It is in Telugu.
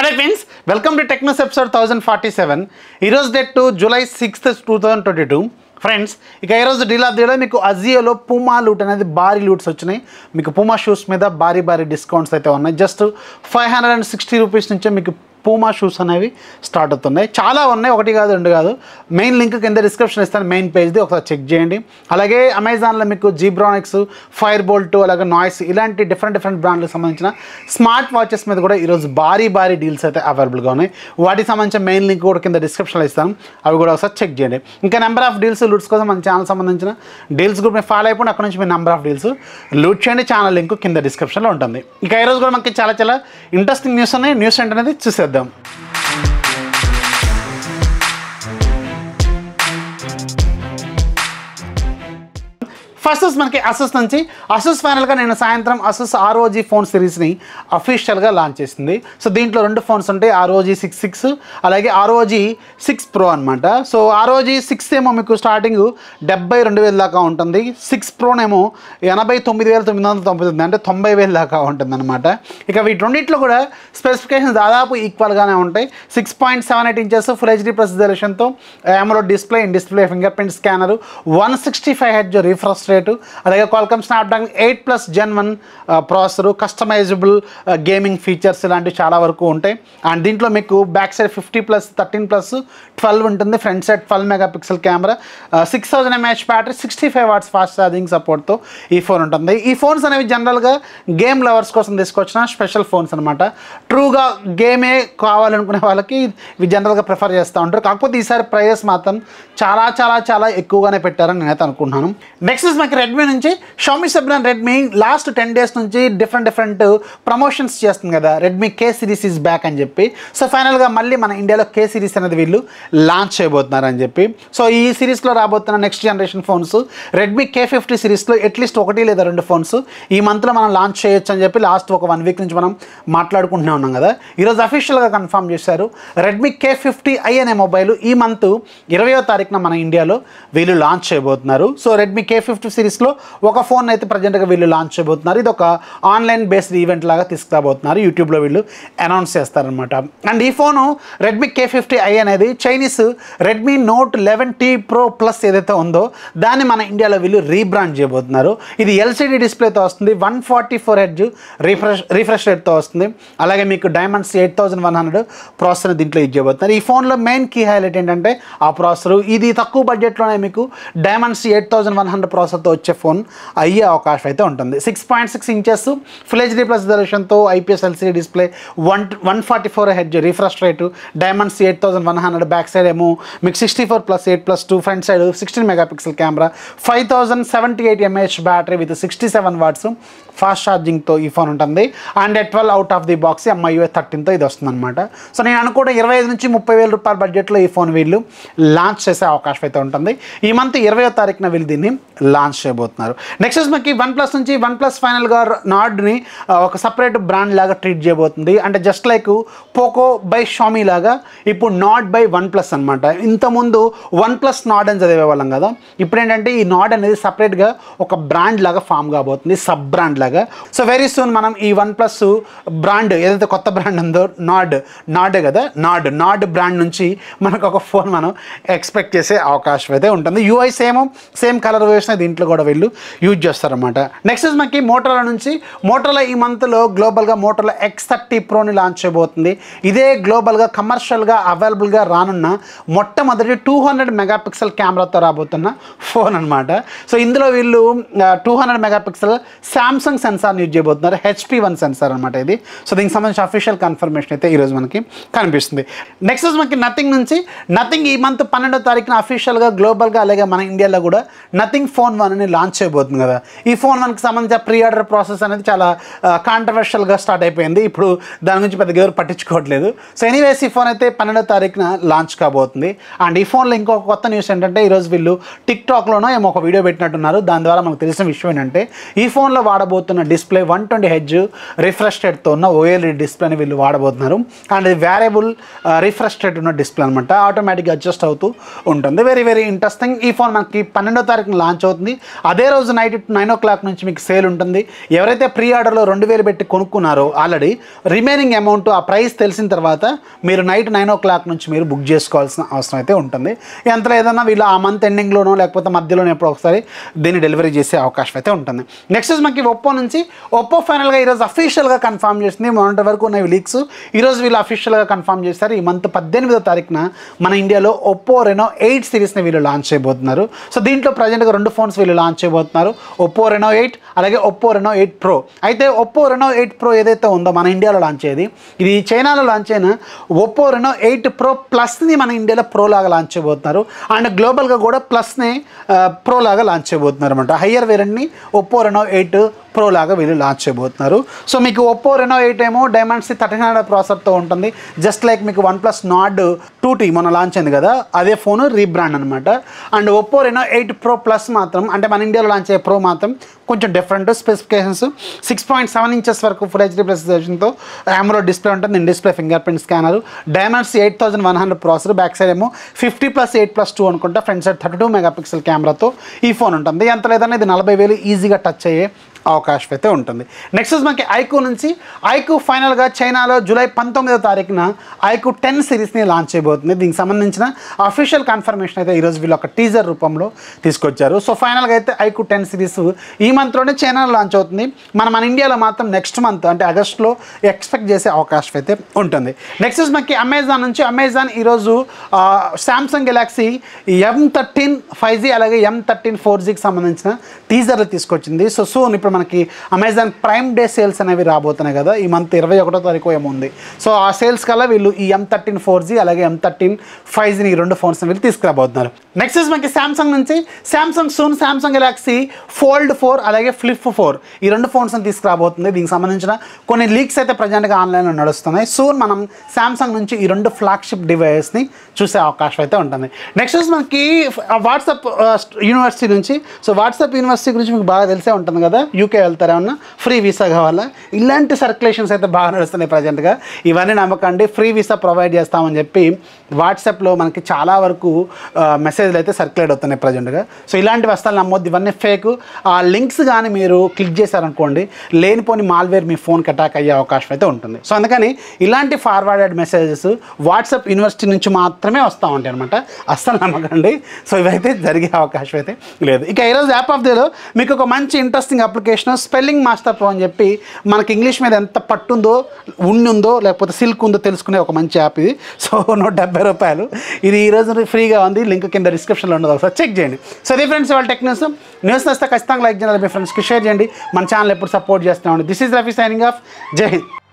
hello friends welcome to Technos episode thousand forty seven ఈరోజు date to July sixth two thousand twenty two friends ఇక ఈరోజు డీల్ ఆఫ్ డీలో మీకు అజియోలో పూమా లూట్ అనేది భారీ లూట్స్ వచ్చినాయి మీకు పూమా షూస్ మీద భారీ భారీ డిస్కౌంట్స్ అయితే ఉన్నాయి just five hundred and sixty rupees నుంచే మీకు పూమా షూస్ అనేవి స్టార్ట్ అవుతున్నాయి చాలా ఉన్నాయి ఒకటి కాదు రెండు కాదు మెయిన్ లింక్ కింద డిస్క్రిప్షన్ ఇస్తాను మెయిన్ పేజ్ది ఒకసారి చెక్ చేయండి అలాగే అమెజాన్లో మీకు జీబ్రానిక్స్ ఫైర్ బోల్ట్ అలాగే నాయిస్ ఇలాంటి డిఫరెంట్ డిఫరెంట్ బ్రాండ్లకు సంబంధించిన స్మార్ట్ వాచెస్ మీద కూడా ఈరోజు భారీ భారీ డీల్స్ అయితే అవైలబుల్గా ఉన్నాయి వాటికి సంబంధించిన మెయిన్ లింక్ కూడా కింద డిస్క్రిప్షన్లో ఇస్తాను అవి కూడా ఒకసారి చెక్ చేయండి ఇంకా నెంబర్ ఆఫ్ డీల్స్ లూట్స్ కోసం మన ఛానల్ సంబంధించిన డీల్స్ గ్రూప్ని ఫాలో అయిపోయి అక్కడ నుంచి మీ నెంబర్ ఆఫ్ డీల్స్ లూట్ చేయండి ఛానల్ లింక్ కింద డిస్క్రిప్షన్లో ఉంటుంది ఇంకా ఈరోజు కూడా మనకి చాలా చాలా ఇంట్రెస్టింగ్ న్యూస్ ఉన్నాయి న్యూస్ ఏంటనేది చూసేద్దాం ఫస్ట్ మనకి అసస్ నుంచి అసస్ ఫైనల్గా నేను సాయంత్రం అసస్ ఆర్ఓజీ ఫోన్ సిరీస్ని అఫీషియల్గా లాంచ్ చేసింది సో దీంట్లో రెండు ఫోన్స్ ఉంటాయి ఆర్ఓజీ సిక్స్ సిక్స్ అలాగే ఆర్ఓజీ సిక్స్ ప్రో అనమాట సో ఆర్ఓజీ సిక్స్ ఏమో మీకు స్టార్టింగ్ డెబ్బై రెండు వేల దాకా ఉంటుంది సిక్స్ ప్రోనేమో ఎనభై తొమ్మిది వేల తొమ్మిది వందల తొంభై తొమ్మిది అంటే తొంభై వేల దాకా ఉంటుంది అనమాట ఇక వీటి రెండింటిలో కూడా స్పెసిఫికేషన్స్ దాదాపు ఈక్వల్గానే ఉంటాయి six point seven eight inches full HD plus రిజల్యూషన్తో AMOLED display in display finger print scanner one sixty five హెడ్ రిఫ్రెష్ రేటు అలాగే Qualcomm Snapdragon eight plus gen one processor customisable gaming features ఇలాంటివి చాలా వరకు ఉంటాయి అండ్ దీంట్లో మీకు back side fifty plus thirteen plus twelve ఉంటుంది front side twelve megapixel camera six thousand mAh battery sixty five watts fast charging సపోర్ట్తో ఈ ఫోన్ ఉంటుంది ఈ ఫోన్స్ అనేవి జనరల్గా గేమ్ లవర్స్ కోసం తీసుకొచ్చిన స్పెషల్ ఫోన్స్ అనమాట ట్రూగా గేమే కావాలనుకునే వాళ్ళకి ఇవి జనరల్గా ప్రిఫర్ చేస్తూ ఉంటారు కాకపోతే ఈసారి ప్రైజెస్ మాత్రం చాలా చాలా చాలా ఎక్కువగానే పెట్టారని నేనైతే అనుకుంటున్నాను నెక్స్ట్ మనకి రెడ్మీ నుంచి Xiaomi sub brand Redmi last ten days నుంచి డిఫరెంట్ డిఫరెంట్ ప్రమోషన్స్ చేస్తుంది కదా Redmi K series is back అని చెప్పి సో ఫైనల్గా మళ్ళీ మన ఇండియాలో కే సిరీస్ అనేది వీళ్ళు లాంచ్ చేయబోతున్నారు అని చెప్పి సో ఈ సిరీస్లో రాబోతున్న next generation phones Redmi K fifty సిరీస్లో అట్లీస్ట్ ఒకటి లేదా రెండు ఫోన్స్ ఈ మంత్లో మనం లాంచ్ చేయొచ్చు అని చెప్పి లాస్ట్ ఒక వన్ వీక్ నుంచి మనం మాట్లాడుకుంటూనే ఉన్నాం కదా ఈరోజు అఫీషియల్గా కన్ఫర్మ్ చేశారు రెడ్మీ కే ఫిఫ్టీ ఐ అనే మొబైల్ ఈ మంత్ ఇరవయో తారీఖున మన ఇండియాలో వీళ్ళు లాంచ్ చేయబోతున్నారు సో రెడ్మీ కే ఫిఫ్టీ సిరీస్లో ఒక ఫోన్ అయితే ప్రజెంట్గా వీళ్ళు లాంచ్ చేయబోతున్నారు ఇది ఒక ఆన్లైన్ బేస్డ్ ఈవెంట్ లాగా తీసుకురాబోతున్నారు యూట్యూబ్లో వీళ్ళు అనౌన్స్ చేస్తారనమాట అండ్ ఈ phone Redmi K fifty i అనేది Chinese Redmi Note eleven T pro plus ఏదైతే ఉందో దాన్ని మన ఇండియాలో వీళ్ళు రీబ్రాండ్ చేయబోతున్నారు ఇది ఎల్సిడి డిస్ప్లేతో వస్తుంది one forty four hertz refresh refresh రేట్తో వస్తుంది అలాగే మీకు Dimensity eight thousand one hundred processor దీంట్లో యూజ్ చేయబోతున్నారు ఈ ఫోన్లో మెయిన్ కీ హైలైట్ ఏంటంటే ఆ ప్రాసెసర్ ఇది తక్కువ బడ్జెట్లోనే మీకు Dimensity eight thousand one hundred ప్రాసెసర్తో వచ్చే ఫోన్ అయ్యే అవకాశం అయితే ఉంటుంది six point six inches full HD plus రిజల్యూషన్తో IPS LCD display one one forty four hertz refresh rate Dimensity eight thousand one hundred back side ఏమో మీకు sixty four plus eight plus two front side sixteen megapixel camera five thousand seventy eight mAh battery with sixty seven watts fast ఛార్జింగ్తో ఈ ఫోన్ ఉంటుంది and twelve out of the box MIUI థర్టీన్తో ఇది వస్తుంది అనమాట సో నేను అనుకోవడం ఇరవై ఐదు నుంచి ముప్పై వేల రూపాయల బడ్జెట్లో ఈ ఫోన్ వీళ్ళు లాంచ్ చేసే అవకాశం అయితే ఉంటుంది ఈ మంత్ ఇరవయో తారీఖున వీళ్ళు దీన్ని లాంచ్ చేయబోతున్నారు నెక్స్ట్ మనకి వన్ ప్లస్ నుంచి వన్ ప్లస్ ఫైనల్గా నాడ్ని ఒక సపరేట్ బ్రాండ్ లాగా ట్రీట్ చేయబోతుంది అంటే just like Poco by Xiaomi లాగా ఇప్పుడు నాడ్ బై వన్ ప్లస్ అనమాట ఇంతకుముందు వన్ ప్లస్ నాడ్ అని చదివే వాళ్ళం కదా ఇప్పుడు ఏంటంటే ఈ నాడ్ అనేది సపరేట్గా ఒక బ్రాండ్ లాగా ఫామ్ కాబోతుంది సబ్ బ్రాండ్ లాగా సో వెరీ సూన్ మనం ఈ వన్ ప్లస్ బ్రాండ్ ఏదైతే కొత్త బ్రాండ్ ఉందో నాడ్ నాడే కదా నాడ్ నాడ్ బ్రాండ్ నుంచి మనకు ఒక ఫోన్ మనం ఎక్స్పెక్ట్ చేసే అవకాశం అయితే ఉంటుంది యూఐ సేమ్ సేమ్ కలర్ వేసిన దీంట్లో కూడా వీళ్ళు యూజ్ చేస్తారన్నమాట నెక్స్ట్ మనకి మోటోలా నుంచి మోటోలా ఈ మంత్లో గ్లోబల్గా మోటోలా ఎక్స్ థర్టీ ప్రోని లాంచ్ చేయబోతుంది ఇదే గ్లోబల్గా కమర్షియల్గా అవైలబుల్గా రానున్న మొట్టమొదటి టూ హండ్రెడ్ మెగాపిక్సెల్ కెమెరాతో రాబోతున్న ఫోన్ అనమాట సో ఇందులో వీళ్ళు టూ హండ్రెడ్ మెగాపిక్సెల్ శాంసంగ్ సెన్సార్ని యూజ్ చేయబోతున్నారు హెచ్పి వన్ సెన్సార్ అనమాట ఇది సో దీనికి సంబంధించిన అఫీషియల్ కన్ఫర్మేషన్ అయితే ఈరోజు మనకి కనిపిస్తుంది నెక్స్ట్ రోజు మనకి నథింగ్ నుంచి నథింగ్ ఈ మంత్ పన్నెండో తారీఖున అఫీషియల్గా గ్లోబల్గా అలాగే మన ఇండియాలో కూడా నథింగ్ ఫోన్ వన్ అని లాంచ్ చేయబోతుంది కదా ఈ ఫోన్ వన్కి సంబంధించిన ప్రీ ఆర్డర్ ప్రాసెస్ అనేది చాలా కాంట్రవర్షియల్గా స్టార్ట్ అయిపోయింది ఇప్పుడు దాని గురించి పెద్దగా ఎవరు పట్టించుకోవట్లేదు సో ఎనీవేస్ ఈ ఫోన్ అయితే పన్నెండో తారీఖున లాంచ్ కాబోతుంది అండ్ ఈ ఫోన్లో ఇంకొక కొత్త న్యూస్ ఏంటంటే ఈరోజు వీళ్ళు టిక్ టాక్లోనో ఏమో ఒక వీడియో పెట్టినట్టున్నారు దాని ద్వారా మనకు తెలిసిన విషయం ఏంటంటే ఈ ఫోన్లో వాడబోతున్న display one twenty hertz refresh రేట్తో ఉన్న ఓఎల్ఈడి డిస్ప్లేని వీళ్ళు వాడబోతున్నారు అండ్ ఇది వేరియబుల్ రిఫ్రెష్ రేట్ ఉన్న డిస్ప్లే అనమాట ఆటోమేటిక్గా అడ్జస్ట్ అవుతూ ఉంటుంది వెరీ వెరీ ఇంట్రెస్టింగ్ ఈ ఫోన్ మనకి పన్నెండో తారీఖున లాంచ్ అవుతుంది అదే రోజు నైట్ నైన్ ఓ క్లాక్ నుంచి మీకు సేల్ ఉంటుంది ఎవరైతే ప్రీ ఆర్డర్లో రెండు వేలు పెట్టి కొనుక్కున్నారో ఆల్రెడీ రిమైనింగ్ అమౌంట్ ఆ ప్రైస్ తెలిసిన తర్వాత మీరు నైట్ నైన్ ఓ క్లాక్ నుంచి మీరు బుక్ చేసుకోవాల్సిన అవసరం అయితే ఉంటుంది ఎంతలో ఏదన్నా వీళ్ళు ఆ మంత్ ఎండింగ్లోనో లేకపోతే మధ్యలోనో ఎప్పుడో ఒకసారి దీన్ని డెలివరీ చేసే అవకాశం అయితే ఉంటుంది నెక్స్ట్ మనకి ఒప్పో నుంచి ఒప్పో ఫైనల్గా ఈరోజు అఫీషియల్గా కన్ఫర్మ్ చేసింది మొన్నటి వరకు ఉన్న లీక్స్ ఈరోజు వీళ్ళు అఫీషియల్గా కన్ఫర్మ్ చేస్తారు ఈ మంత్ పద్దెనిమిదో తారీఖున మన ఇండియాలో ఒప్పో రెనో ఎయిట్ సిరీస్ని వీళ్ళు లాంచ్ చేయబోతున్నారు సో దీంట్లో ప్రజెంట్గా రెండు ఫోన్స్ వీళ్ళు లాంచ్ చేయబోతున్నారు ఒప్పో రెనో ఎయిట్ అలాగే ఒప్పో రెనో ఎయిట్ ప్రో అయితే ఒప్పో రెనో ఎయిట్ ప్రో ఏదైతే ఉందో మన ఇండియాలో లాంచ్ అయ్యేది ఇది చైనాలో లాంచ్ అయిన ఒప్పో రెనో ఎయిట్ ప్రో ప్లస్ని మన ఇండియాలో ప్రో లాగా లాంచ్ చేయబోతున్నారు అండ్ గ్లోబల్గా కూడా ప్లస్ని ప్రో లాగా లాంచ్ చేయబోతున్నారు అనమాట హయ్యర్ వేరియంట్ని ఒప్పో రెనో ఎయిట్ ప్రో లాగా వీళ్ళు లాంచ్ చేయబోతున్నారు సో మీకు ఒప్పో రెనో ఎయిట్ ఏమో డైమండ్స్ థర్టీన్ హండ్రెడ్ ప్రాసెసర్తో ఉంటుంది జస్ట్ లైక్ మీకు OnePlus Nord two T మొన్న లాంచ్ అయింది కదా అదే ఫోన్ రీబ్రాండ్ అనమాట and Oppo Reno eight pro plus మాత్రం అంటే మన ఇండియాలో లాంచ్ అయ్యే ప్రో మాత్రం కొంచెం different specifications six point seven inches వరకు ఫుల్ హెచ్డీ ప్రెసిడేషన్తో ఆమ్రో డిస్ప్లే ఉంటుంది in display finger print scanner Dimensity eight thousand one hundred processor back side ఏమో fifty plus eight plus two అనుకుంటా front side thirty two megapixel కెమెరాతో ఈ ఫోన్ ఉంటుంది ఎంత లేదన్నా ఇది నలభై వేలు ఈజీగా టచ్ అయ్యే అవకాశం అయితే ఉంటుంది నెక్స్ట్ మనకి ఐకు నుంచి ఐకు ఫైనల్గా చైనాలో జూలై పంతొమ్మిదో తారీఖున ఐకు టెన్ సిరీస్ని లాంచ్ చేయబోతుంది దీనికి సంబంధించిన అఫీషియల్ కన్ఫర్మేషన్ అయితే ఈరోజు వీళ్ళు ఒక టీజర్ రూపంలో తీసుకొచ్చారు సో ఫైనల్గా అయితే ఐకు టెన్ సిరీస్ ఈ మంత్లోనే చైనాలో లాంచ్ అవుతుంది మన మన ఇండియాలో మాత్రం నెక్స్ట్ మంత్ అంటే ఆగస్ట్లో ఎక్స్పెక్ట్ చేసే అవకాశం అయితే ఉంటుంది నెక్స్ట్ మనకి అమెజాన్ నుంచి అమెజాన్ ఈరోజు Samsung Galaxy M thirteen five G అలాగే ఎం థర్టీన్ ఫోర్ జీకి సంబంధించిన టీజర్లు తీసుకొచ్చింది సో సూన్ ఇప్పుడు మనకి అమెజాన్ ప్రైమ్ డే సేల్స్ అనేవి రాబోతున్నాయి కదా ఈ మంత్ ఇరవై ఒకటో తారీఖు ఏమో ఉంది సో ఆ సేల్స్ కల్లా వీళ్ళు ఈ ఎం థర్టీన్ ఫోర్ జీ అలాగే ఎం థర్టీన్ ఫైవ్ జీని ఈ రెండు ఫోన్స్ వీళ్ళు తీసుకురాబోతున్నారు నెక్స్ట్ మనకి శాంసంగ్ నుంచి Samsung soon Samsung Galaxy Fold four అలాగే ఫ్లిప్ ఫోర్ ఈ రెండు ఫోన్స్ తీసుకురాబోతుంది దీనికి సంబంధించిన కొన్ని లీక్స్ అయితే ప్రజెంట్గా ఆన్లైన్లో నడుస్తున్నాయి సూన్ మనం శాంసంగ్ నుంచి ఈ రెండు ఫ్లాగ్షిప్ డివైస్ని చూసే అవకాశం అయితే ఉంటుంది నెక్స్ట్ వచ్చి మనకి వాట్సాప్ యూనివర్సిటీ నుంచి సో వాట్సాప్ యూనివర్సిటీ గురించి మీకు బాగా తెలిసే ఉంటుంది కదా యూకే వెళ్తారా ఏమన్నా ఫ్రీ వీసా కావాలా ఇలాంటి సర్క్యులేషన్స్ అయితే బాగా నడుస్తున్నాయి ప్రజెంట్గా ఇవన్నీ నమ్మకండి ఫ్రీ వీసా ప్రొవైడ్ చేస్తామని చెప్పి వాట్సాప్లో మనకి చాలా వరకు మెసేజ్లు అయితే సర్క్యులేట్ అవుతున్నాయి ప్రజెంట్గా సో ఇలాంటి వస్తాలు నమ్మొద్దు ఇవన్నీ ఫేక్ ఆ లింక్స్ కానీ మీరు క్లిక్ చేశారనుకోండి లేనిపోని మాల్వేర్ మీ ఫోన్కి అటాక్ అయ్యే అవకాశం అయితే ఉంటుంది సో అందుకని ఇలాంటి ఫార్వర్డెడ్ మెసేజెస్ వాట్సాప్ యూనివర్సిటీ నుంచి మాత్రమే వస్తూ ఉంటాయి అనమాట అస్సలు నమ్మకండి సో ఇవైతే జరిగే అవకాశం అయితే లేదు ఇక ఈరోజు యాప్ ఆఫ్ డేలో మీకు ఒక మంచి interesting application spelling master pro అని చెప్పి మనకి ఇంగ్లీష్ మీద ఎంత పట్టుందో ఉన్ని ఉందో లేకపోతే సిల్క్ ఉందో తెలుసుకునే ఒక మంచి యాప్ ఇది సో నూట డెబ్బై రూపాయలు ఇది ఈ రోజు ఫ్రీగా ఉంది లింక్ కింద డిస్క్రిప్షన్లో ఉండదు ఒకసారి చెక్ చేయండి సో ఇది ఫ్రెండ్స్ వాళ్ళ టెక్ న్యూస్ న్యూస్ వస్తే ఖచ్చితంగా లైక్ చేయాలి మీ ఫ్రెండ్స్కి షేర్ చేయండి మన ఛానల్ ఎప్పుడు సపోర్ట్ చేస్తున్నామండి this is Rafi signing off జై హింద్